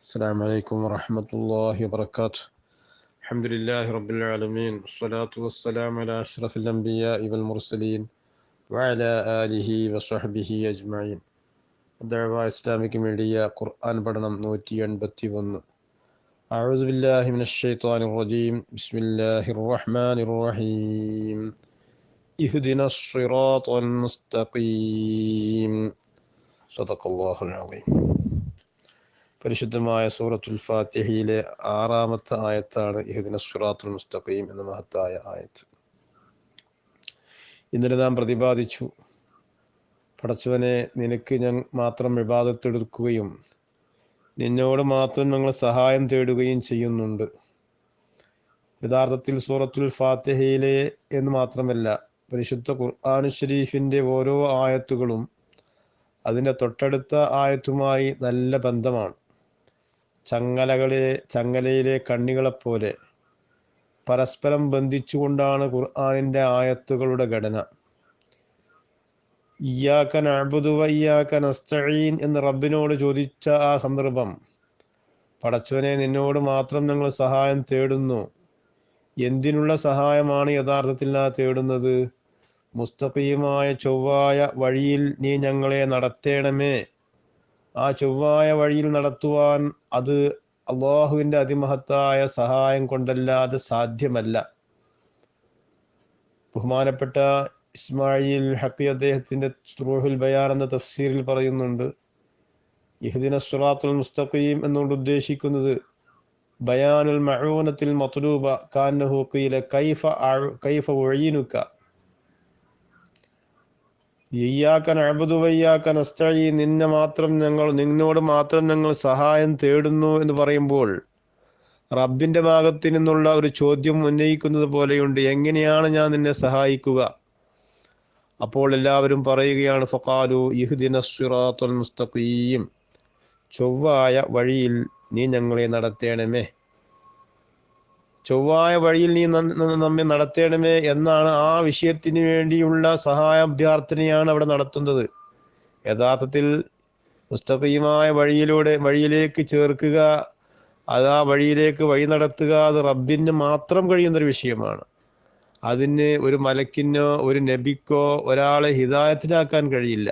السلام عليكم ورحمة الله وبركاته الحمد لله رب العالمين والصلاة والسلام على أشرف الأنبياء والمرسلين وعلى آله وصحبه أجمعين دعوة إسلامك ميديا قرآن بدنم نوتي أنبتي ون أعوذ بالله من الشيطان الرجيم بسم الله الرحمن الرحيم اهدنا الصراط المستقيم صدق الله العظيم പരിശുദ്ധമായ സൂറത്തുൽ ഫാത്തിഹയിലെ ആറാമത്തെ ആയത്താണ് ഇഹദിന സുറാത്തുൽ മുസ്തഖീം എന്ന മഹത്തായ ആയത്ത് ഇന്നലെ നാം പ്രതിപാദിച്ചു പടച്ചവനെ നിനക്ക് ഞാൻ മാത്രം വിവാദത്തെടുക്കുകയും നിന്നോട് മാത്രം ഞങ്ങൾ സഹായം തേടുകയും ചെയ്യുന്നുണ്ട് യഥാർത്ഥത്തിൽ സൂറത്തുൽ ഫാത്തിഹയിലെ എന്ന് മാത്രമല്ല പരിശുദ്ധ ഖുർആാനു ഷരീഫിൻ്റെ ഓരോ ആയത്തുകളും അതിൻ്റെ തൊട്ടടുത്ത ആയത്തുമായി നല്ല ബന്ധമാണ് ചങ്ങലകളെ ചങ്ങലയിലെ കണ്ണികളെപ്പോലെ പരസ്പരം ബന്ധിച്ചുകൊണ്ടാണ് ഖുർആാനിൻ്റെ ആയത്തുകളുടെ ഘടന ഇയാക്കൻ അബുദുവ ഇയാക്കൻ അസ്തഈൻ എന്ന് റബ്ബിനോട് ചോദിച്ച ആ സന്ദർഭം പടച്ചവനെ നിന്നോട് മാത്രം ഞങ്ങൾ സഹായം തേടുന്നു എന്തിനുള്ള സഹായമാണ് യഥാർത്ഥത്തിൽ ആ തേടുന്നത് മുസ്തഖീമായ ചൊവ്വായ വഴിയിൽ നീ ഞങ്ങളെ നടത്തേണമേ ആ ചൊവ്വായ വഴിയിൽ നടത്തുവാൻ അത് അള്ളാഹുവിൻ്റെ അതിമഹത്തായ സഹായം കൊണ്ടല്ലാതെ സാധ്യമല്ല ബഹുമാനപ്പെട്ട ഇസ്മായിൽ ഹക്കി അദ്ദേഹത്തിൻ്റെ റൂഹുൽ ബയാൻ എന്ന തഫ്സീറിൽ പറയുന്നുണ്ട് ഇഹ്ദിന സുറാത്തുൽ മുസ്തഖീം എന്നുകൊണ്ട് ഉദ്ദേശിക്കുന്നത് ബയാനുൽ മഴൂനത്തിൽ മത്തുലൂബ കാന്നഹു ഖീല കൈഫ കൈഫ ഒഴീനുക്ക ഇയ്യാക്കൻ അബുദു വയ്യാക്കൻ അസ്തഴി നിന്നെ മാത്രം ഞങ്ങൾ നിന്നോട് മാത്രം ഞങ്ങൾ സഹായം തേടുന്നു എന്ന് പറയുമ്പോൾ റബ്ബിന്റെ ഭാഗത്ത് നിന്നുള്ള ഒരു ചോദ്യം ഉന്നയിക്കുന്നത് പോലെയുണ്ട് എങ്ങനെയാണ് ഞാൻ നിന്നെ സഹായിക്കുക അപ്പോൾ എല്ലാവരും പറയുകയാണ് ഫക്കാലു ഇഹ്ദിന സിറാത്തുൽ മുസ്തഖീം ചൊവ്വായ വഴിയിൽ നീ ഞങ്ങളെ നടത്തേണമേ ചൊവ്വായ വഴിയിൽ നീ നമ്മെ നടത്തേണമേ എന്നാണ് ആ വിഷയത്തിന് വേണ്ടിയുള്ള സഹായാഭ്യർത്ഥനയാണ് അവിടെ നടത്തുന്നത് യഥാർത്ഥത്തിൽ മുസ്തഖീമായ വഴിയിലൂടെ വഴിയിലേക്ക് ചേർക്കുക അത് ആ വഴിയിലേക്ക് വഴി നടത്തുക അത് റബ്ബിന് മാത്രം കഴിയുന്നൊരു വിഷയമാണ് അതിന് ഒരു മലക്കിനോ ഒരു നബിക്കോ ഒരാളെ ഹിതായത്തിലാക്കാൻ കഴിയില്ല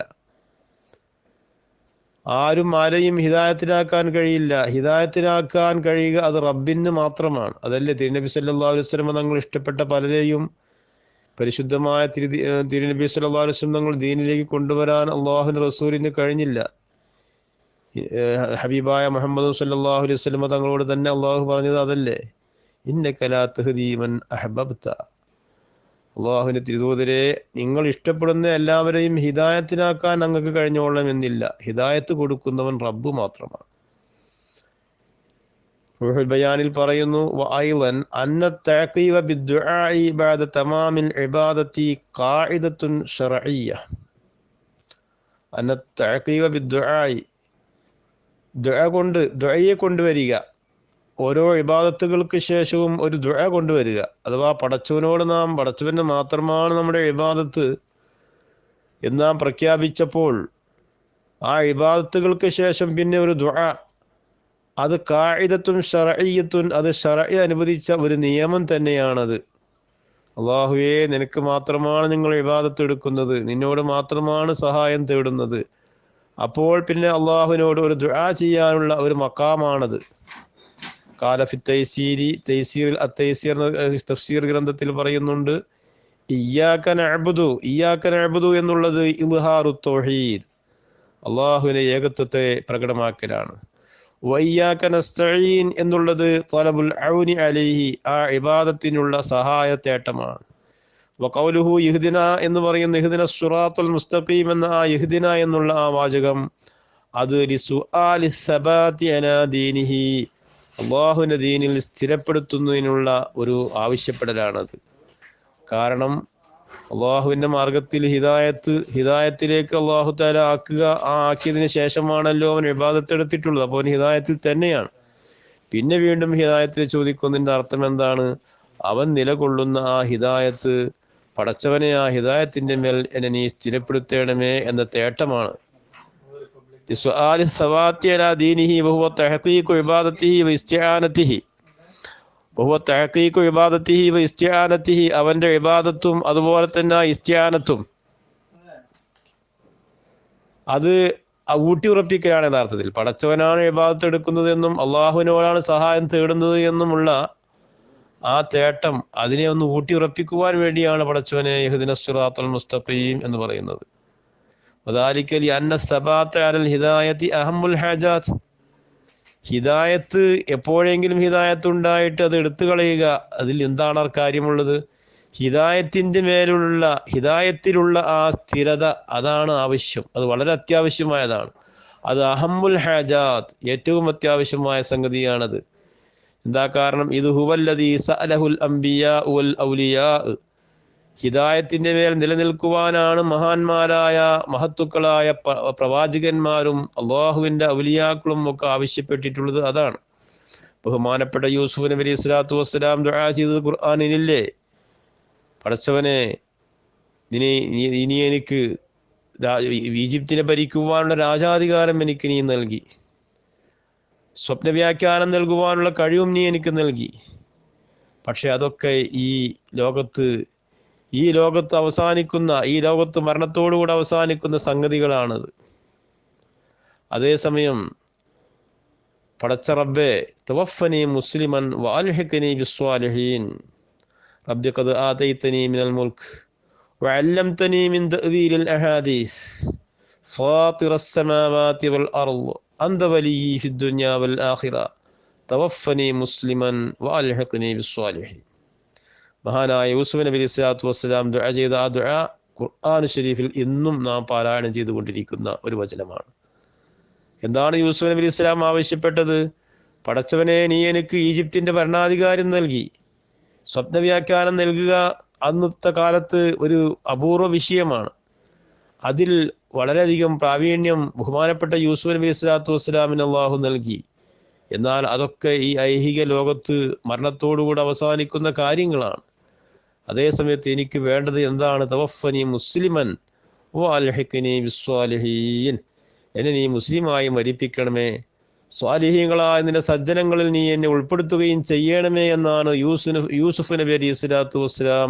ആരും ആരെയും ഹിദായത്തിലാക്കാൻ കഴിയില്ല ഹിദായത്തിലാക്കാൻ കഴിയുക അത് റബ്ബിന് മാത്രമാണ് അതല്ലേ തിരുനബി സല്ലാ വസ്ലമ തങ്ങൾ ഇഷ്ടപ്പെട്ട പലരെയും പരിശുദ്ധമായ തിരു തിരുനബി സല്ലാ വസ്ലം തങ്ങൾ ദീനിലേക്ക് കൊണ്ടുവരാൻ അള്ളാഹുവിൻ്റെ റസൂലിന് കഴിഞ്ഞില്ല ഹബീബായ മുഹമ്മദ് സല്ലാഹു അലൈഹി വസ്ലമ തങ്ങളോട് തന്നെ അള്ളാഹു പറഞ്ഞത് അതല്ലേ ഇന്ന കലാത്തഹദീമൻ അഹബബ്ത അള്ളാഹുവിൻ്റെ തിരുതൂതരെ നിങ്ങൾ ഇഷ്ടപ്പെടുന്ന എല്ലാവരെയും ഹിദായത്തിനാക്കാൻ നിങ്ങൾക്ക് കഴിഞ്ഞോളണമെന്നില്ല ഹിദായത്ത് കൊടുക്കുന്നവൻ റബ്ബ് മാത്രമാണ് റൂഹുൽ ബയാനിൽ പറയുന്നു വഅയ്ളൻ അന്ന തഅഖീബ ബിദ്ദുആഇ ബഅദ തമാമിൽ ഇബാദത്തി ഖാഇദത്തുൻ ശർഇയ്യ അന്ന തഅഖീബ ബിദ്ദുആഇ ദുആ കൊണ്ട് ദുആയെ കൊണ്ടുവരിക ഓരോ ഇബാദത്തുകൾക്ക് ശേഷവും ഒരു ദുഴ കൊണ്ടുവരിക അഥവാ പടച്ചവനോട് നാം പടച്ചവന് മാത്രമാണ് നമ്മുടെ ഇബാദത്ത് എന്ന് നാം പ്രഖ്യാപിച്ചപ്പോൾ ആ ഇബാദത്തുകൾക്ക് ശേഷം പിന്നെ ഒരു ദുഴ അത് കായിദത്തുൻ ഷറയ്യത്തുൻ അത് ഷറ അനുവദിച്ച ഒരു നിയമം തന്നെയാണത് അള്ളാഹുവേ നിനക്ക് മാത്രമാണ് നിങ്ങൾ ഇബാദത്ത് എടുക്കുന്നത് നിന്നോട് മാത്രമാണ് സഹായം തേടുന്നത് അപ്പോൾ പിന്നെ അള്ളാഹുവിനോട് ഒരു ദുആ ചെയ്യാനുള്ള ഒരു മക്കാമാണത് കാലഫി തൈസീരി തൈസീറിൽ അത്തൈസീർ തഫ്സീർ ഗ്രന്ഥത്തിൽ പറയുന്നുണ്ട് ഇയ്യാക്കൻ അബുദു ഇയ്യാക്കൻ അബുദു എന്നുള്ളത് ഇൽഹാറു തൗഹീദ് അള്ളാഹുവിനെ ഏകത്വത്തെ പ്രകടമാക്കലാണ് വയ്യാക്കൻ അസ്തഈൻ എന്നുള്ളത് തലബുൽ ഔനി അലൈഹി ആ ഇബാദത്തിനുള്ള സഹായത്തേട്ടമാണ് വഖൗലുഹു ഇഹ്ദിന എന്ന് പറയുന്ന ഇഹ്ദിന സുറാത്തുൽ മുസ്തഖീം എന്ന ആ ഇഹ്ദിന എന്നുള്ള ആ വാചകം അത് ലിസുആലി സബാതി അലാ ദീനിഹി അള്ളാഹുവിൻ്റെ ദീനിൽ സ്ഥിരപ്പെടുത്തുന്നതിനുള്ള ഒരു ആവശ്യപ്പെടലാണത് കാരണം അള്ളാഹുവിൻ്റെ മാർഗത്തിൽ ഹിദായത്ത് ഹിദായത്തിലേക്ക് അള്ളാഹു താല ആക്കുക ആ ആക്കിയതിന് ശേഷമാണല്ലോ അവൻ വിവാദത്തെടുത്തിട്ടുള്ളത് അപ്പോൾ അവൻ ഹിദായത്തിൽ തന്നെയാണ് പിന്നെ വീണ്ടും ഹിദായത്തിൽ ചോദിക്കുന്നതിൻ്റെ അർത്ഥം എന്താണ് അവൻ നിലകൊള്ളുന്ന ആ ഹിദായത്ത് പടച്ചവനെ ആ ഹിദായത്തിൻ്റെ മേൽ എന്നെ നീ സ്ഥിരപ്പെടുത്തേണമേ എന്ന തേട്ടമാണ് لسؤال الثبات على دينه وهو تحقيق عبادته واستعانته وهو تحقيق عبادته واستعانته അവൻ്റെ ഇബാദത്തും അതുപോലെ തന്നെ ഇസ്തിയാനത്തും അത് ഊട്ടി ഉറപ്പിക്കലാണ് യഥാർത്ഥത്തിൽ പടച്ചവനാണ് ഇബാദത്ത് എടുക്കുന്നത് എന്നും അള്ളാഹുവിനോടാണ് സഹായം തേടുന്നത് എന്നുമുള്ള ആ തേട്ടം അതിനെ ഒന്ന് ഊട്ടി ഉറപ്പിക്കുവാൻ വേണ്ടിയാണ് പടച്ചവനെ യഹുദിന സുറാത്തൽ മുസ്തഖീം എന്ന് പറയുന്നത് വദാലിക്കൽ അന്ന സബാത്ത് അലൽ ഹിദായത്തി അഹമ്മുൽ ഹാജാത്ത് ഹിദായത്ത് എപ്പോഴെങ്കിലും ഹിദായത്ത് ഉണ്ടായിട്ട് അത് എടുത്തു കളയുക അതിൽ എന്താണ് ആ കാര്യമുള്ളത് ഹിദായത്തിൻ്റെ മേലുള്ള ഹിദായത്തിലുള്ള ആ സ്ഥിരത അതാണ് ആവശ്യം അത് വളരെ അത്യാവശ്യമായതാണ് അത് അഹമ്മുൽ ഹാജാത്ത് ഏറ്റവും അത്യാവശ്യമായ സംഗതിയാണത് എന്താ കാരണം ഇത് ഹുവല്ലദീ സഅലഹുൽ അംബിയാ ഉൽ ഔലിയാ ഹിദായത്തിൻ്റെ മേൽ നിലനിൽക്കുവാനാണ് മഹാന്മാരായ മഹത്തുക്കളായ പ- പ്രവാചകന്മാരും അള്ളാഹുവിൻ്റെ ഔലിയാക്കളും ഒക്കെ ആവശ്യപ്പെട്ടിട്ടുള്ളത് അതാണ് ബഹുമാനപ്പെട്ട യൂസുഫ് നബി അലൈഹി സ്വലാത്തു വസ്സലാം ദുആ ചെയ്തത് ഖുർആാനിനില്ലേ പടച്ചവനെ ഇനി നീ- ഇനി എനിക്ക് രാ- ഈജിപ്തിനെ ഭരിക്കുവാനുള്ള രാജാധികാരം എനിക്ക് നീ നൽകി സ്വപ്ന വ്യാഖ്യാനം നൽകുവാനുള്ള കഴിവും നീ എനിക്ക് നൽകി പക്ഷെ അതൊക്കെ ഈ ലോകത്ത് ഈ ലോകത്ത് അവസാനിക്കുന്ന ഈ ലോകത്ത് മരണത്തോടുകൂടെ അവസാനിക്കുന്ന സംഗതികളാണത് അതേസമയം പടച്ച റബ്ബെ തവഫനി മുസ്ലിമൻ വാൽഹിഖനി ബിസ്വാലിഹീൻ റബ്ബി ഖദ് ആതൈതനി മിനൽ മുൽക്ക് وعلمتني من تأويل الأحاديث فاطر السماوات والأرض أنت ولي في الدنيا والآخرة توفني مسلما وألحقني بالصالحين മഹാനായ യൂസുഫ് നബി അലൈഹി സ്വലാത്തു വസ്സലാം ദുആ ചെയ്ത ആ ദുആ ഖുർആൻ ഷരീഫിൽ ഇന്നും നാം പാരായണം ചെയ്തുകൊണ്ടിരിക്കുന്ന ഒരു വചനമാണ് എന്താണ് യൂസുഫ് നബി അലൈഹി സ്വലാം ആവശ്യപ്പെട്ടത് പടച്ചവനെ നീ എനിക്ക് ഈജിപ്തിൻ്റെ ഭരണാധികാരം നൽകി സ്വപ്നവ്യാഖ്യാനം നൽകുക അന്നത്തെ കാലത്ത് ഒരു അപൂർവ വിഷയമാണ് അതിൽ വളരെയധികം പ്രാവീണ്യം ബഹുമാനപ്പെട്ട യൂസുഫ് നബി സ്വലാത്തു വസ്സലാമിന് അള്ളാഹു നൽകി എന്നാൽ അതൊക്കെ ഈ ഐഹിക ലോകത്ത് മരണത്തോടുകൂടെ അവസാനിക്കുന്ന കാര്യങ്ങളാണ് അതേസമയത്ത് എനിക്ക് വേണ്ടത് എന്താണ് തവഫനി മുസ്ലിമൻ ഓ അൽഹിഖനി വിസ്വാലിഹീൻ എന്നെ നീ മുസ്ലിമായി മരിപ്പിക്കണമേ സ്വാലിഹീങ്ങളായ നിന്റെ സജ്ജനങ്ങളിൽ നീ എന്നെ ഉൾപ്പെടുത്തുകയും ചെയ്യണമേ എന്നാണ് യൂസുഫ് യൂസുഫ് നബി അലി സ്വലാത്തു വസ്സലാം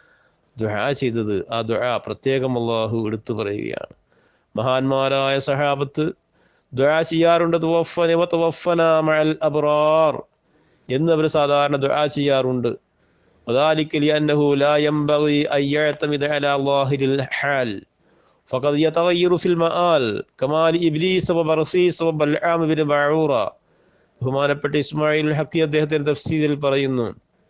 ദുആ ചെയ്തത് ആ ദുആ പ്രത്യേകം അള്ളാഹു എടുത്തു പറയുകയാണ് മഹാന്മാരായ സഹാബത്ത് ദുആ ചെയ്യാറുണ്ട് തുവഫന വതവഫന മഅൽ അബ്റാർ എന്ന് അവർ സാധാരണ ദുആ ചെയ്യാറുണ്ട് وذلك لأنه لا ينبغي أن يعتمد على ظاهر الحال فقد يتغير في المآل كما لإبليس وبرصيس وبلعام بن بعورة ബഹുമാനപ്പെട്ട ഇസ്മായിൽ ഹക്കി അദ്ദേഹത്തിന്റെ തഫ്സീരിൽ പറയുന്നു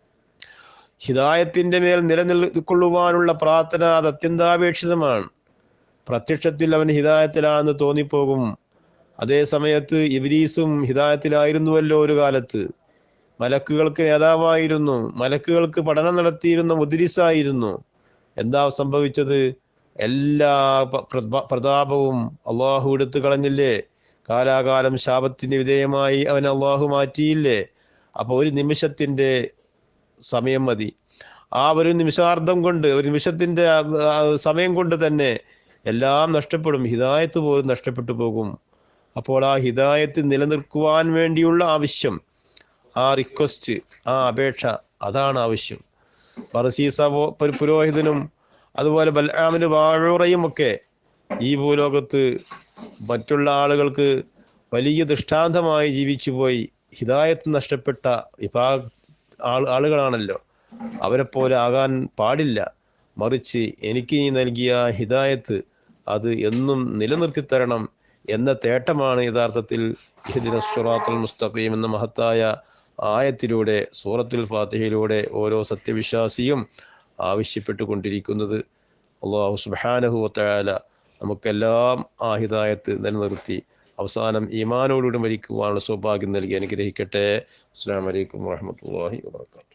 ഹിദായത്തിന്റെ മേൽ നിലനിൽക്കൊള്ളുവാനുള്ള പ്രാർത്ഥന അത് അത്യന്താപേക്ഷിതമാണ് പ്രത്യക്ഷത്തിൽ അവൻ ഹിദായത്തിലാണെന്ന് തോന്നിപ്പോകും അതേ സമയത്ത് ഇബ്രീസും ഹിദായത്തിലായിരുന്നുവല്ലോ ഒരു കാലത്ത് മലക്കുകൾക്ക് നേതാവായിരുന്നു മലക്കുകൾക്ക് പഠനം നടത്തിയിരുന്ന മുദ്രിസായിരുന്നു എന്താ സംഭവിച്ചത് എല്ലാ പ- പ്രത- പ്രതാപവും അള്ളാഹു എടുത്തു കളഞ്ഞില്ലേ കാലാകാലം ശാപത്തിന് വിധേയമായി അവൻ അള്ളാഹു മാറ്റിയില്ലേ അപ്പോൾ ഒരു നിമിഷത്തിൻ്റെ സമയം മതി ആ ഒരു നിമിഷാർദ്ധം കൊണ്ട് ഒരു നിമിഷത്തിൻ്റെ ആ, ആ, സമയം കൊണ്ട് തന്നെ എല്ലാം നഷ്ടപ്പെടും ഹിദായത്ത് പോലും നഷ്ടപ്പെട്ടു പോകും അപ്പോൾ ആ ഹിദായത്ത് നിലനിർത്തുവാൻ വേണ്ടിയുള്ള ആവശ്യം ആ റിക്വസ്റ്റ് ആ അപേക്ഷ അതാണ് ആവശ്യം പറസീസ പോ- പു- പുരോഹിതനും അതുപോലെ ബൽആമിന് വാഴൂറയും ഒക്കെ ഈ ഭൂലോകത്ത് മറ്റുള്ള ആളുകൾക്ക് വലിയ ദൃഷ്ടാന്തമായി ജീവിച്ചുപോയി ഹിദായത്ത് നഷ്ടപ്പെട്ട വിഭാഗ ആൾ ആളുകളാണല്ലോ അവരെ പോലെ ആകാൻ പാടില്ല മറിച്ച് എനിക്ക് നീ നൽകിയ ഹിദായത്ത് അത് എന്നും നിലനിർത്തി തരണം എന്ന തേട്ടമാണ് യഥാർത്ഥത്തിൽ ഇഹ്ദിന സുറാത്തുൽ മുസ്തഖീം എന്ന മഹത്തായ ആയത്തിലൂടെ സൂറത്തുൽ ഫാത്തിഹയിലൂടെ ഓരോ സത്യവിശ്വാസിയും ആവശ്യപ്പെട്ടുകൊണ്ടിരിക്കുന്നത് അള്ളാഹു സുബ്ഹാനഹു വതആല നമുക്കെല്ലാം ആ ഹിദായത്ത് നിലനിർത്തി അവസാനം ഈമാനോടുകൂടി മരിക്കുവാനുള്ള സൗഭാഗ്യം നൽകി അനുഗ്രഹിക്കട്ടെ അസ്സാം വലൈക്കും വാഹമത്തല്ലാഹി വാത്തു